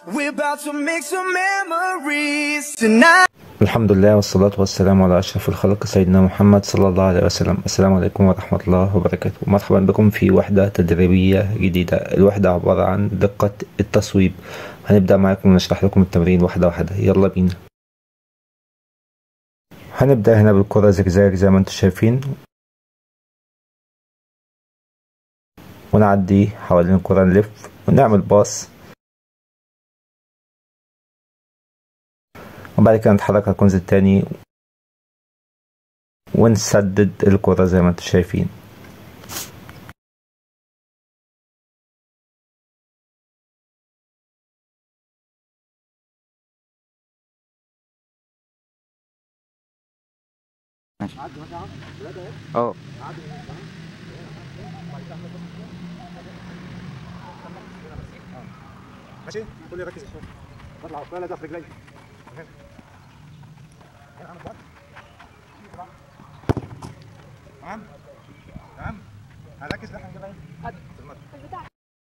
We're about to make some memories tonight. الحمد لله والصلاة والسلام على أشرف الخلق سيدنا محمد صلى الله عليه وسلم السلام عليكم ورحمة الله وبركاته مرحبا بكم في وحدة تدريبية جديدة الوحدة عبارة عن دقة التصويب هنبدأ معاكم ونشرح لكم التمرين واحدة واحدة يلا بينا هنبدأ هنا بالكرة زجزاج زي ما انتم شايفين ونعدي حوالين الكرة نلف ونعمل باص وبعد كده نتحرك على الكونز التاني ونسدد الكرة زي ما انتم شايفين اه ماشي كل يركز الصوت بطلع ولا ده في رجلي تمام تمام هركز لحن كده في المدى.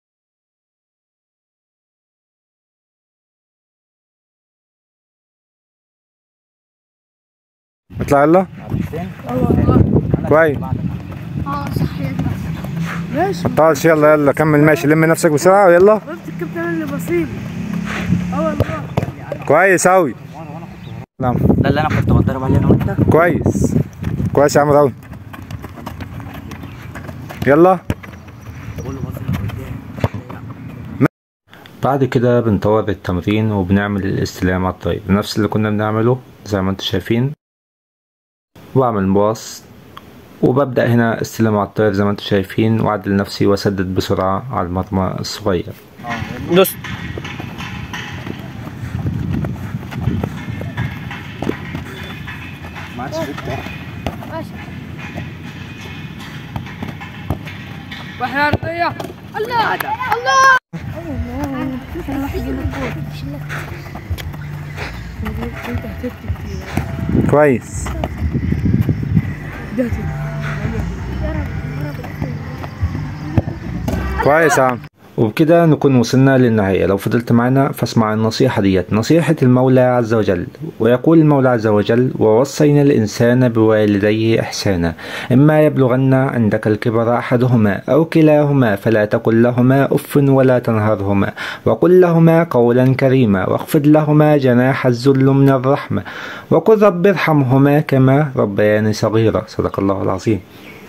اطلع يلا كويس اه صح ماشي طالش يلا يلا كمل ماشي لم نفسك بسرعة ويلا عرفت الكابتن اللي بسيط اه والله كويس أوي نعم ده اللي انا كنت بتدرب عليه انا وانت كويس كويس يا عم أوي يلا بعد كده بنطور التمرين وبنعمل الاستلام على الطريق نفس اللي كنا بنعمله زي ما انتم شايفين وبعمل باص وببدأ هنا استلام على الطير زي ما انتم شايفين واعدل نفسي واسدد بسرعة على المرمى الصغير دوس ماشي واحنا ارضية الله الله كويس كويس يا عم وبكده نكون وصلنا للنهاية لو فضلت معنا فاسمع النصيحة ديت نصيحة المولى عز وجل ويقول المولى عز وجل ووصينا الإنسان بوالديه إحسانا إما يبلغن عندك الكبر أحدهما أو كلاهما فلا تقل لهما أف ولا تنهرهما وقل لهما قولا كريما واخفض لهما جناح الذل من الرحمة وقل رب ارحمهما كما ربياني صغيرا صدق الله العظيم